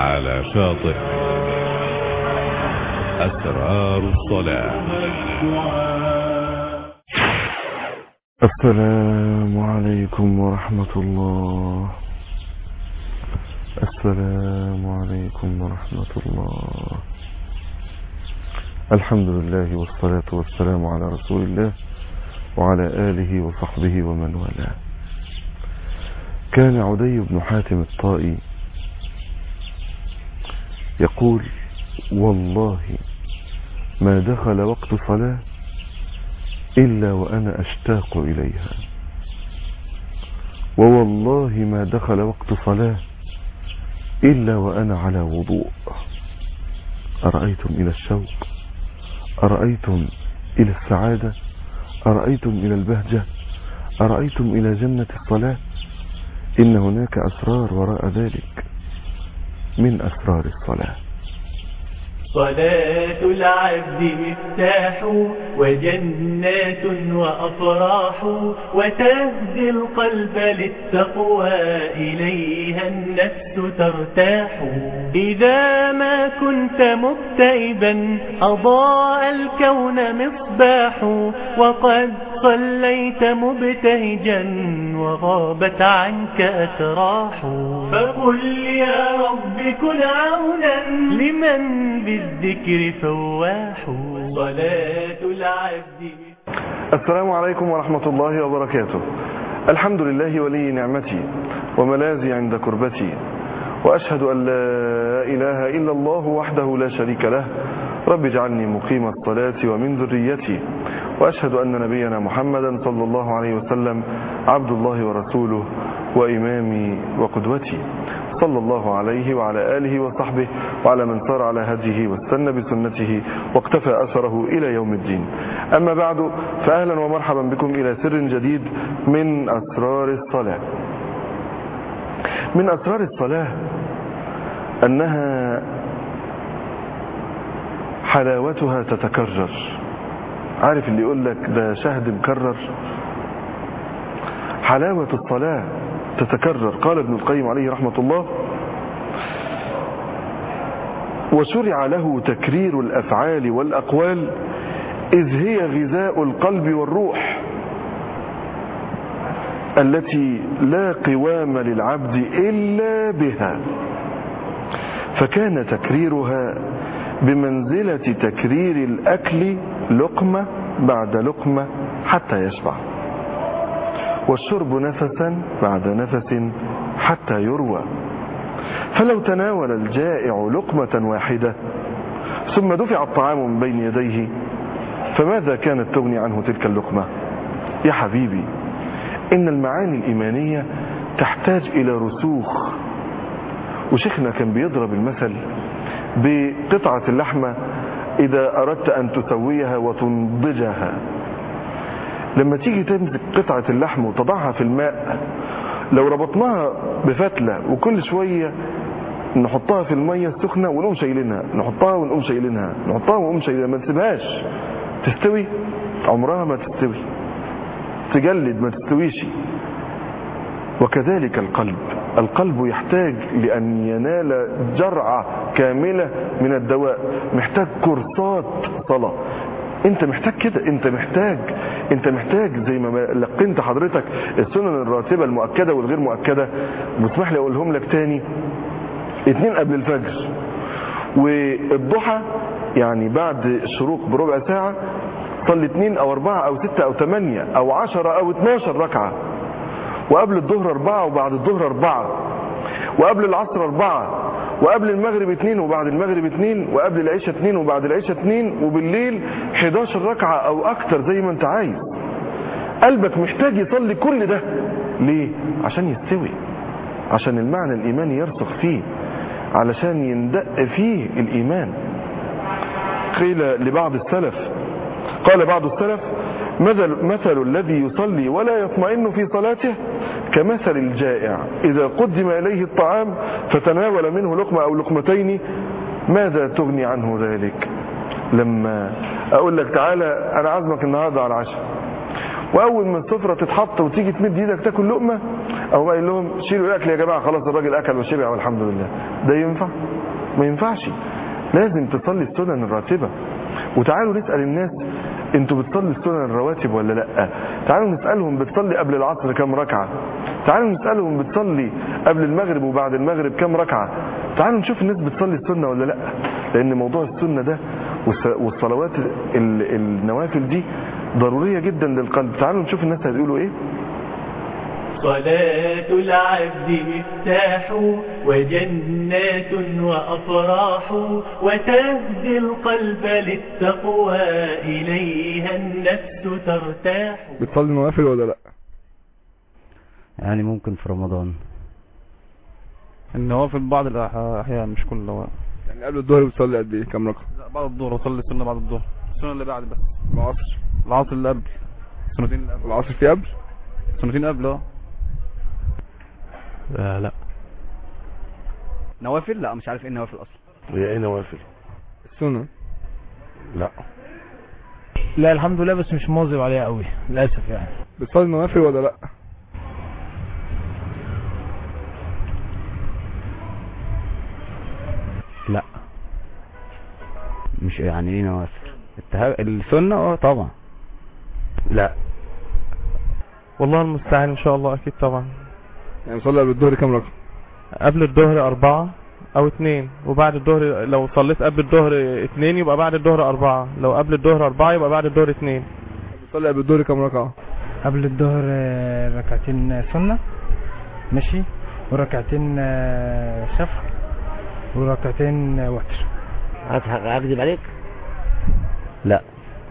على شاطئ أسرار الصلاة السلام عليكم ورحمة الله السلام عليكم ورحمة الله الحمد لله والصلاة والسلام على رسول الله وعلى آله وصحبه ومن والاه كان عدي بن حاتم الطائي يقول والله ما دخل وقت صلاة إلا وأنا أشتاق إليها ووالله ما دخل وقت صلاة إلا وأنا على وضوء أرأيتم إلى الشوق أرأيتم إلى السعادة أرأيتم إلى البهجة أرأيتم إلى جنة الصلاة إن هناك أسرار وراء ذلك من أسرار الصلاة صلاة العبد مفتاح وجنات وأفراح وتهدي القلب للتقوى إليها النفس ترتاح إذا ما كنت مكتئبا أضاء الكون مصباح وقد صليت مبتهجا وغابت عنك أتراح فقل يا رب كن عونا لمن بالذكر فواح صلاة العبد السلام عليكم ورحمة الله وبركاته الحمد لله ولي نعمتي وملاذي عند كربتي وأشهد أن لا إله إلا الله وحده لا شريك له رب اجعلني مقيم الصلاة ومن ذريتي وأشهد أن نبينا محمدا صلى الله عليه وسلم عبد الله ورسوله وإمامي وقدوتي صلى الله عليه وعلى آله وصحبه وعلى من سار على هديه واستنى بسنته واقتفى أثره إلى يوم الدين أما بعد فأهلا ومرحبا بكم إلى سر جديد من أسرار الصلاة من أسرار الصلاة أنها حلاوتها تتكرر عارف اللي يقول لك ده شهد مكرر حلاوة الصلاة تتكرر قال ابن القيم عليه رحمة الله وشرع له تكرير الأفعال والأقوال إذ هي غذاء القلب والروح التي لا قوام للعبد إلا بها فكان تكريرها بمنزلة تكرير الأكل لقمة بعد لقمة حتى يشبع والشرب نفسا بعد نفس حتى يروى فلو تناول الجائع لقمة واحدة ثم دفع الطعام من بين يديه فماذا كانت تغني عنه تلك اللقمة يا حبيبي إن المعاني الإيمانية تحتاج إلى رسوخ وشيخنا كان بيضرب المثل بقطعة اللحمة إذا أردت أن تسويها وتنضجها لما تيجي تمسك قطعة اللحم وتضعها في الماء لو ربطناها بفتلة وكل شوية نحطها في المية السخنة ونقوم شايلينها نحطها ونقوم شايلينها نحطها ونقوم شايلينها ما تسيبهاش تستوي عمرها ما تستوي تجلد ما تستويش وكذلك القلب القلب يحتاج لأن ينال جرعة كاملة من الدواء محتاج كورسات صلاة انت محتاج كده انت محتاج انت محتاج زي ما لقنت حضرتك السنن الراتبة المؤكدة والغير مؤكدة واسمح لي اقولهم لك تاني اتنين قبل الفجر والضحى يعني بعد الشروق بربع ساعة صلي اتنين او اربعة او ستة او تمانية او عشرة او اتناشر ركعة وقبل الظهر اربعة وبعد الظهر اربعة وقبل العصر اربعة وقبل المغرب اتنين وبعد المغرب اتنين وقبل العشاء اتنين وبعد العشاء اتنين وبالليل 11 ركعة او اكتر زي ما انت عايز قلبك محتاج يصلي كل ده ليه عشان يستوي عشان المعنى الايماني يرسخ فيه علشان يندق فيه الايمان قيل لبعض السلف قال بعض السلف مثل, مثل الذي يصلي ولا يطمئن في صلاته كمثل الجائع إذا قدم إليه الطعام فتناول منه لقمة أو لقمتين ماذا تغني عنه ذلك لما أقول لك تعالى أنا عازمك النهاردة على العشاء وأول ما السفرة تتحط وتيجي تمد إيدك تاكل لقمة او قايل لهم شيلوا الاكل يا جماعه خلاص الراجل اكل وشبع والحمد لله ده ينفع ما ينفعش لازم تصلي السنن الراتبه وتعالوا نسال الناس انتوا بتصلي السنن الرواتب ولا لا تعالوا نسالهم بتصلي قبل العصر كام ركعه تعالوا نسالهم بتصلي قبل المغرب وبعد المغرب كام ركعه تعالوا نشوف الناس بتصلي السنه ولا لا لان موضوع السنه ده والس- والصلوات ال- النوافل دي ضروريه جدا للقلب تعالوا نشوف الناس هتقولوا ايه صلاة العبد مفتاح وجنات وأفراح وتهدي القلب للتقوى إليها النفس ترتاح بتصلي نوافل ولا لا يعني ممكن في رمضان النوافل بعض الأحيان مش كل النوافل يعني قبل الظهر بتصلي قد ايه كام ركعه لا بعد الظهر أصلي السنة بعد الظهر السنة اللي بعد بس العصر العصر اللي قبل سنتين اللي قبل العصر في قبل سنتين قبل اه آه لا نوافل لا مش عارف ايه النوافل اصلا هي ايه نوافل السنه لا لا الحمد لله بس مش مواظب عليها قوي للاسف يعني بتصلي نوافل ولا لا لا مش يعني ايه نوافل التها... السنة اه طبعا لا والله المستعان ان شاء الله اكيد طبعا يعني بتصلي قبل الظهر كام ركعه قبل الظهر اربعة او اتنين وبعد الظهر لو صليت قبل الظهر اتنين يبقى بعد الظهر اربعة لو قبل الظهر اربعة يبقى بعد الظهر اتنين بتصلي قبل الظهر كام ركعه قبل الظهر آه، ركعتين سنة ماشي وركعتين آه، شفع وركعتين آه، وتر اكذب عليك لا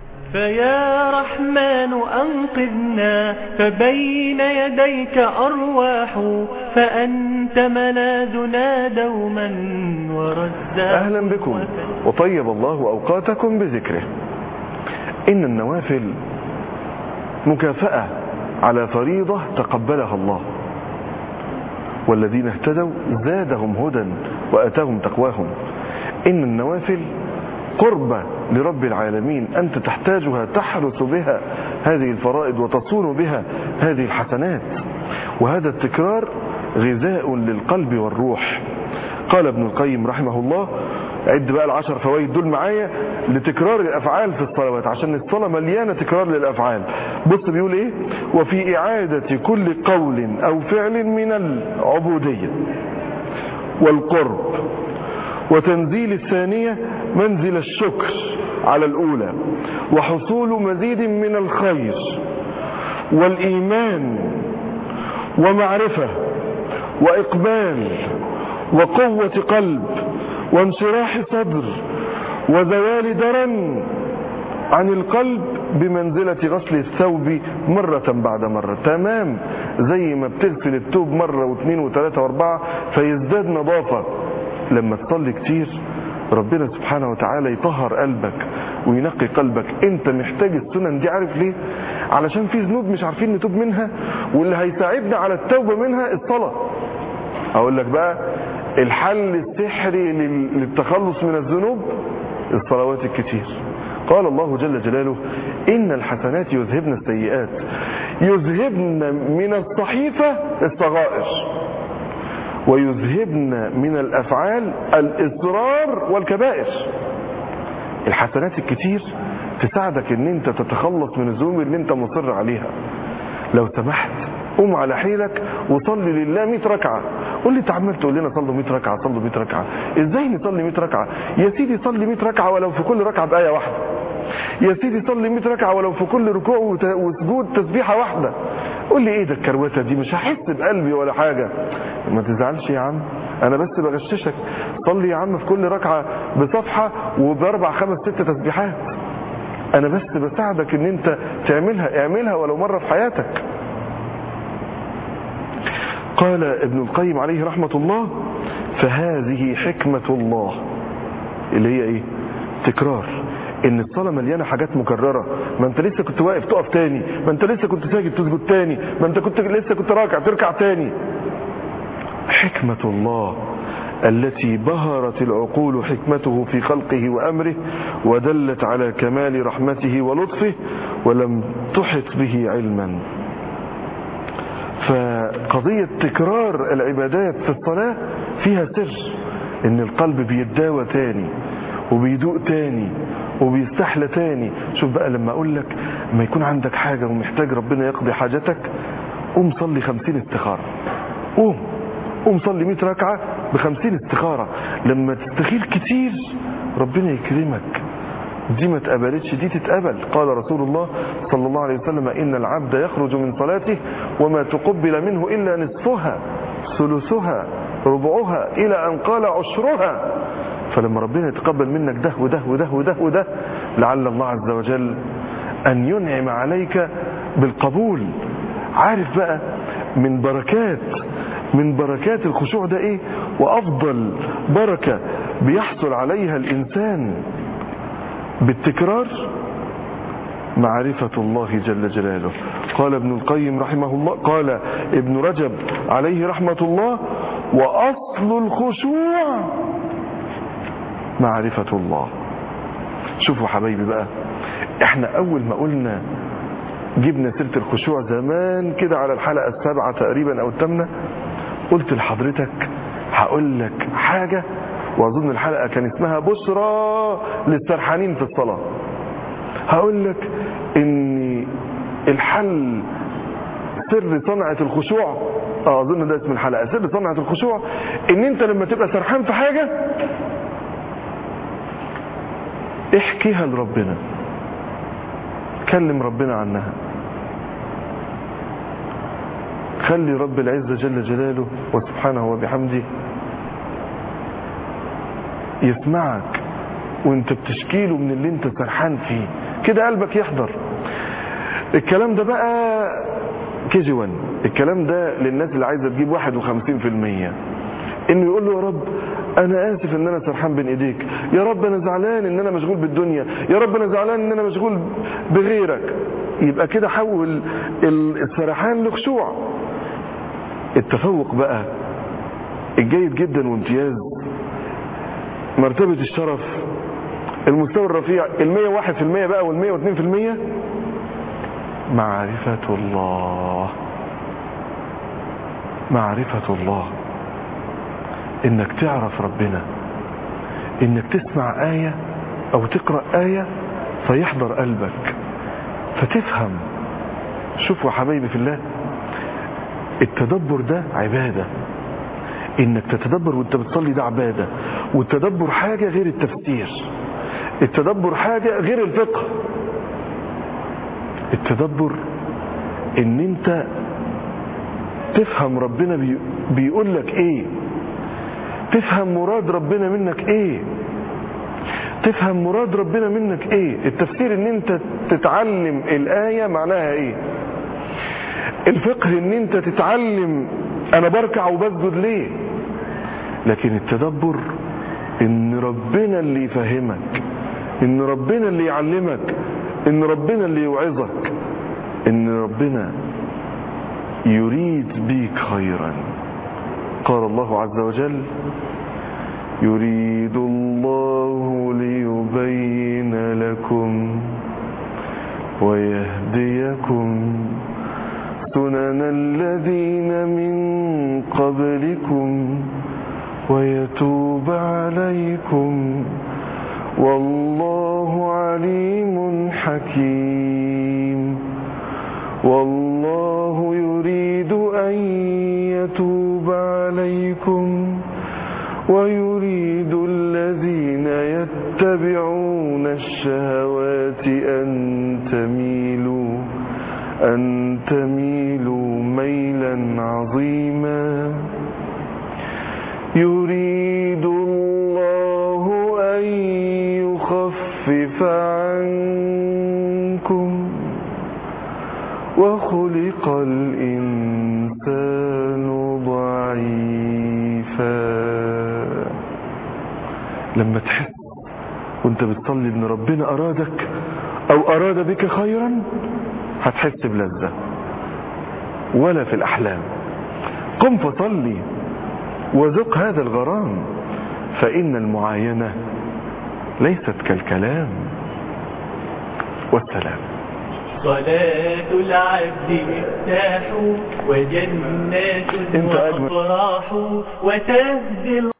فيا رحمن أنقذنا فبين يديك أرواح فأنت ملاذنا دوما ورزاق اهلا بكم وطيب الله اوقاتكم بذكره ان النوافل مكافأة على فريضة تقبلها الله والذين اهتدوا زادهم هدى واتاهم تقواهم ان النوافل قربة لرب العالمين انت تحتاجها تحرس بها هذه الفرائض وتصون بها هذه الحسنات وهذا التكرار غذاء للقلب والروح قال ابن القيم رحمه الله عد بقى العشر فوائد دول معايا لتكرار الافعال في الصلوات عشان الصلاه مليانه تكرار للافعال بص بيقول ايه وفي اعاده كل قول او فعل من العبوديه والقرب وتنزيل الثانيه منزل الشكر على الاولى وحصول مزيد من الخير والايمان ومعرفه واقبال وقوة قلب وانشراح صدر وزوال درن عن القلب بمنزلة غسل الثوب مرة بعد مرة تمام زي ما بتغسل الثوب مرة واثنين وثلاثة واربعة فيزداد نظافة لما تصلي كتير ربنا سبحانه وتعالى يطهر قلبك وينقي قلبك انت محتاج السنن دي عارف ليه علشان في ذنوب مش عارفين نتوب منها واللي هيساعدنا على التوبة منها الصلاة اقول لك بقى الحل السحري لل- للتخلص من الذنوب الصلوات الكتير قال الله جل جلاله ان الحسنات يذهبن السيئات يذهبن من الصحيفة الصغائر ويذهبن من الافعال الاصرار والكبائر الحسنات الكتير تساعدك ان انت تتخلص من الذنوب اللي انت مصر عليها لو سمحت قوم على حيلك وصلي لله 100 ركعه قول لي انت عمال تقول لنا صلوا 100 ركعه صلوا 100 ركعه ازاي نصلي 100 ركعه يا سيدي صلي 100 ركعه ولو في كل ركعه بايه واحده يا سيدي صلي 100 ركعه ولو في كل ركوع وت- وسجود تسبيحه واحده قول لي ايه ده الكروته دي مش هحس بقلبي ولا حاجه ما تزعلش يا عم انا بس بغششك صلي يا عم في كل ركعه بصفحه وباربع خمس ست تسبيحات انا بس بساعدك ان انت تعملها اعملها ولو مره في حياتك قال ابن القيم عليه رحمة الله فهذه حكمة الله اللي هي ايه تكرار ان الصلاة مليانة حاجات مكررة ما انت لسه كنت واقف تقف تاني ما انت لسه كنت ساجد تسجد تاني ما انت كنت لسه كنت راكع تركع تاني حكمة الله التي بهرت العقول حكمته في خلقه وأمره ودلت على كمال رحمته ولطفه ولم تحط به علما فقضية تكرار العبادات في الصلاة فيها سر ان القلب بيتداوى تاني وبيدوق تاني وبيستحلى تاني شوف بقى لما اقول لك لما يكون عندك حاجة ومحتاج ربنا يقضي حاجتك قوم صلي خمسين استخارة قوم قوم صلي 100 ركعة بخمسين استخارة لما تستخير كتير ربنا يكرمك دي ما اتقبلتش دي تتقبل قال رسول الله صلى الله عليه وسلم إن العبد يخرج من صلاته وما تقبل منه إلا نصفها ثلثها ربعها إلى أن قال عشرها فلما ربنا يتقبل منك ده وده وده وده وده لعل الله عز وجل أن ينعم عليك بالقبول عارف بقى من بركات من بركات الخشوع ده ايه وافضل بركة بيحصل عليها الانسان بالتكرار معرفة الله جل جلاله قال ابن القيم رحمه الله قال ابن رجب عليه رحمة الله وأصل الخشوع معرفة الله شوفوا حبايبي بقى احنا اول ما قلنا جبنا سيرة الخشوع زمان كده على الحلقة السابعة تقريبا او الثامنة قلت لحضرتك هقول لك حاجة واظن الحلقة كان اسمها بشرى للسرحانين في الصلاة هقول لك ان الحل سر صنعة الخشوع اه اظن ده اسم الحلقة سر صنعة الخشوع ان انت لما تبقى سرحان في حاجة احكيها لربنا كلم ربنا عنها خلي رب العزة جل جلاله وسبحانه وبحمده يسمعك وانت بتشكيله من اللي انت سرحان فيه كده قلبك يحضر الكلام ده بقى كي جي 1 الكلام ده للناس اللي عايزه تجيب 51% انه يقول له يا رب انا اسف ان انا سرحان بين ايديك يا رب انا زعلان ان انا مشغول بالدنيا يا رب انا زعلان ان انا مشغول بغيرك يبقى كده حول السرحان لخشوع التفوق بقى الجيد جدا وامتياز مرتبة الشرف المستوى الرفيع المية واحد في المية بقى والمية واثنين في المية معرفة الله معرفة الله انك تعرف ربنا انك تسمع آية او تقرأ آية فيحضر قلبك فتفهم شوفوا حبايبي في الله التدبر ده عبادة انك تتدبر وانت بتصلي ده عبادة والتدبر حاجة غير التفسير التدبر حاجة غير الفقه التدبر ان انت تفهم ربنا بي بيقول لك ايه تفهم مراد ربنا منك ايه تفهم مراد ربنا منك ايه التفسير ان انت تتعلم الآية معناها ايه الفقه ان انت تتعلم انا بركع وبسجد ليه لكن التدبر ان ربنا اللي يفهمك ان ربنا اللي يعلمك ان ربنا اللي يوعظك ان ربنا يريد بيك خيرا قال الله عز وجل يريد الله ليبين لكم ويهديكم سنن الذين من قبلكم ويتوب عليكم والله عليم حكيم والله يريد أن يتوب عليكم ويريد الذين يتبعون الشهوات أن تميلوا أن تميلوا ميلا عظيما يريد الله أن يخفف عنكم وخلق الإنسان ضعيفا لما تحس وانت بتصلي ان ربنا ارادك او اراد بك خيرا هتحس بلذة ولا في الاحلام قم فصلي وذق هذا الغرام فان المعاينة ليست كالكلام والسلام صلاة العبد مفتاح وجنات أنت أجمل. وأفراح وتهدي